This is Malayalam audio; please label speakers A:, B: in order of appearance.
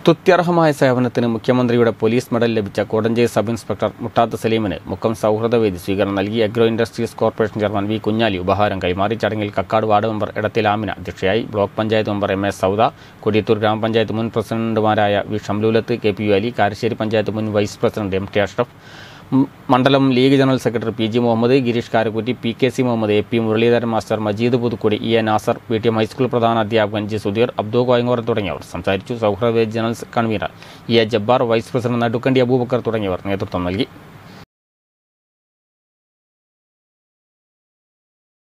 A: സ്തുത്യർഹമായ സേവനത്തിന് മുഖ്യമന്ത്രിയുടെ പോലീസ് മെഡൽ ലഭിച്ച കോടഞ്ചേരി സബ് ഇൻസ്പെക്ടർ മുട്ടാത്ത് സലീമിന് മുക്കം സൗഹൃദവേദി സ്വീകരണം നൽകി agro industries corporation chairman V Kunhali ഉപഹാരം കൈമാറി ചടങ്ങിൽ കക്കാട് വാർഡ് മെമ്പർ ഇടത്തിൽ ആമിന അധ്യക്ഷയായി block panchayat member M S Souda Kodiyathur ഗ്രാമപഞ്ചായത്ത് മുൻ പ്രസിഡന്റുമാരായ V Shamloolath K P U Ali Karassery panchayat മുൻ vice president M T Ashraf മ- മണ്ഡലം league general secretary P G Muhammad Gireesh Karakkutty P K C Muhammad A P Muraleedharan master Majeed Puthukkudi E A Nasar P T M high school പ്രധാന അധ്യാപകൻ ജി സുധീർ അബ്ദു കോയങ്ങോറൻ തുടങ്ങിയവർ സംസാരിച്ചു സൗഹൃദ വേദി general convener E A Jabbar vice president Nadukkandi Abubacker തുടങ്ങിയവർ നേതൃത്വം നൽകി